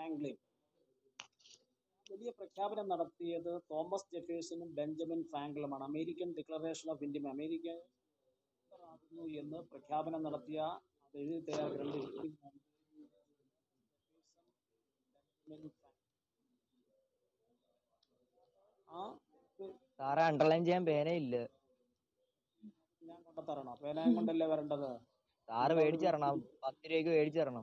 Franklin വലിയ പ്രഖ്യാപനം നടത്തിയത് തോമസ് ജെഫേഴ്സണും ബെഞ്ചമിൻ ഫ്രാങ്ക്ലുമാണ് അമേരിക്കൻ ഡിക്ലറേഷൻ ഓഫ് ഇന്ത്യ അമേരിക്ക ആകുന്നു എന്ന് പ്രഖ്യാപനം നടത്തിയ അത് എഴുതി തയ്യാർ രണ്ട് വ്യക്തികളാണ്. Benjamin Franklin. ആ ഇത് സാറേ അണ്ടർലൈൻ ചെയ്യാൻ പേനയില്ല ഞാൻ കൊണ്ടുത്തരണോ പേനയും കൊണ്ടല്ലേ വരേണ്ടത് സാറ് മേടിച്ചു തരണം പത്ത് രൂപയ്ക്ക് മേടിച്ചു തരണം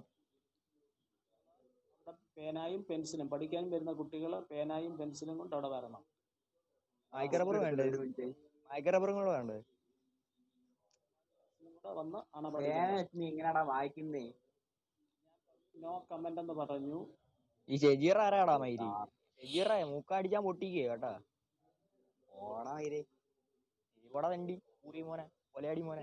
അവിടെ പേനായും പെൻസിലും പഠിക്കാൻ വരുന്ന കുട്ടികൾ പേനായും പെൻസിലും കൊണ്ട് അവിടെ വരണം മൈക്ക റബ്ബർ വേണ്ടേ മൈക്ക റബ്ബറും കൂടെ വേണ്ടേ ഇതിലും കൂടെ വന്ന് ആണ് പേന പഠിക്കുന്നത് വെച്ച് നീ ഇങ്ങനെയാടാ വായിക്കുന്നേ നോ കമന്റ് എന്ന് പറഞ്ഞു ഈ ഷെജീർ ആരാടാ മൈരി ഷെജീറേ മൂക്കടിച്ചാൻ പൊട്ടിക്കേ കേട്ടാ ഓടാ മയിരേ ഇവിടെ വണ്ടി പൂരി മോനെ കൊലയാടി മോനെ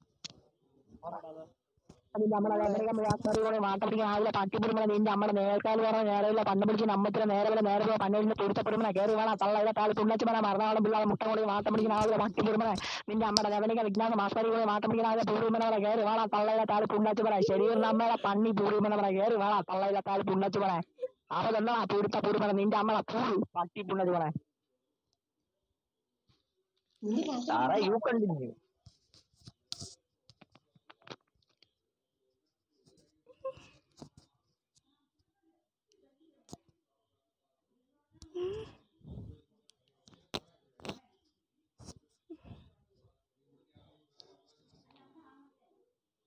നിന്റെ അമ്മടെ വേദനയ്ക്ക് മുഴാക്കാരികളെ മാട്ടപ്പിടിക്കാൻ ആവില്ല പട്ടിപ്പിടുമ്പോ നിന്റെ അമ്മടെ നേരക്കാൽ പറഞ്ഞ നേരമില്ല പണ്ട് പിടിച്ച് നമ്മത്തിന് നേരെ വരെ നേരെ പോയി പന്നീരിന് പൊരുത്തപ്പെടുമ്പോ കയറി വേണം തള്ളയുടെ കാല് തുള്ളച്ച് വേണം മറന്നാളും പിള്ളേരെ മുട്ട കൂടി മാട്ടം പിടിക്കാൻ ആവില്ല പട്ടിപ്പിടുമ്പോ നിന്റെ അമ്മടെ വേദനയ്ക്ക് വിജ്ഞാന മാസ്കരികളെ മാട്ടം പിടിക്കാൻ ആവില്ല പൂർവിമനവരെ കയറി വേണം തള്ളയുടെ കാല് പുണ്ണച്ച് പറ ശരീരം നമ്മളെ പണ്ണി പൂർവിമനവരെ കയറി വേണം തള്ളയുടെ കാല് പുണ്ണച്ച് പറ അവരെന്നാ പൂരുത്ത പൂർവിമന നിന്റെ അമ്മടെ പൂൾ പട്ടി പുണ്ണച്ച് പറ സാറേ യു കണ്ടിന്യൂ